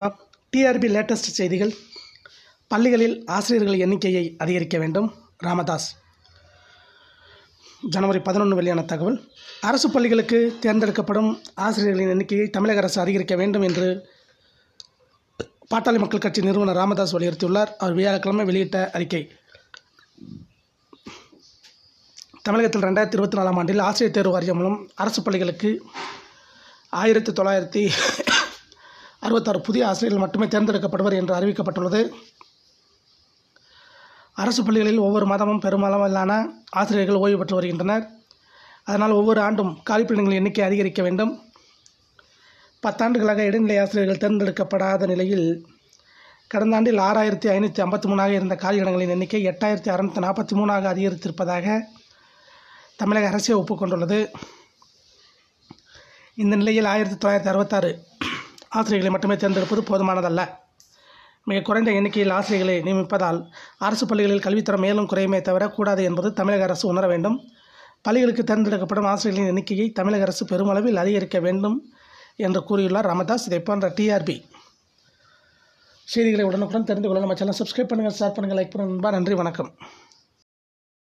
TRP latest செய்திகள் பள்ளிகளில் ஆசிரியர்கள் எண்ணிக்கையை அதிகரிக்க வேண்டும் ராமதாஸ் ஜனவரி பதினொன்று வெளியான தகவல் அரசு பள்ளிகளுக்கு தேர்ந்தெடுக்கப்படும் ஆசிரியர்களின் எண்ணிக்கையை தமிழக அரசு அதிகரிக்க வேண்டும் என்று பாட்டாளி மக்கள் கட்சி நிறுவனர் ராமதாஸ் வலியுறுத்தியுள்ளார் அவர் வியாழக்கிழமை வெளியிட்ட அறிக்கை தமிழகத்தில் ரெண்டாயிரத்தி இருபத்தி நாலாம் ஆண்டில் ஆசிரியர் தேர்வு வாரியம் மூலம் அரசு பள்ளிகளுக்கு ஆயிரத்தி தொள்ளாயிரத்தி அறுபத்தாறு புதிய ஆசிரியர்கள் மட்டுமே தேர்ந்தெடுக்கப்படுவர் என்று அறிவிக்கப்பட்டுள்ளது அரசு பள்ளிகளில் ஒவ்வொரு மாதமும் பெருமளவிலான ஆசிரியர்கள் ஓய்வு பெற்று வருகின்றனர் அதனால் ஒவ்வொரு ஆண்டும் காலிப்பணிகளின் எண்ணிக்கை அதிகரிக்க வேண்டும் பத்தாண்டுகளாக இடைநிலை ஆசிரியர்கள் தேர்ந்தெடுக்கப்படாத நிலையில் கடந்த ஆண்டில் ஆறாயிரத்தி ஐநூற்றி ஐம்பத்தி மூணாக இருந்த காலியிடங்களின் எண்ணிக்கை எட்டாயிரத்தி அறநூற்றி நாற்பத்தி மூணாக அதிகரித்திருப்பதாக தமிழக அரசே ஒப்புக்கொண்டுள்ளது இந்த நிலையில் ஆயிரத்தி தொள்ளாயிரத்தி அறுபத்தாறு ஆசிரியர்களை மட்டுமே தேர்ந்தெடுப்பது போதுமானதல்ல மிக குறைந்த எண்ணிக்கையில் ஆசிரியர்களை நியமிப்பதால் அரசு பள்ளிகளில் கல்வித்தரம் மேலும் குறையுமே தவிர கூடாது என்பது தமிழக அரசு உணர வேண்டும் பள்ளிகளுக்கு தேர்ந்தெடுக்கப்படும் ஆசிரியர்களின் எண்ணிக்கையை தமிழக அரசு பெருமளவில் அதிகரிக்க வேண்டும் என்று கூறியுள்ளார் ராமதாஸ் இதை போன்ற டிஆர்பி செய்திகளை உடனுக்குடன் தெரிந்து கொள்ள நம்ம சேனல் சப்ஸ்கிரைப் பண்ணுங்கள் ஷேர் பண்ணுங்கள் லைக் பண்ணுங்கள் நண்பா நன்றி வணக்கம்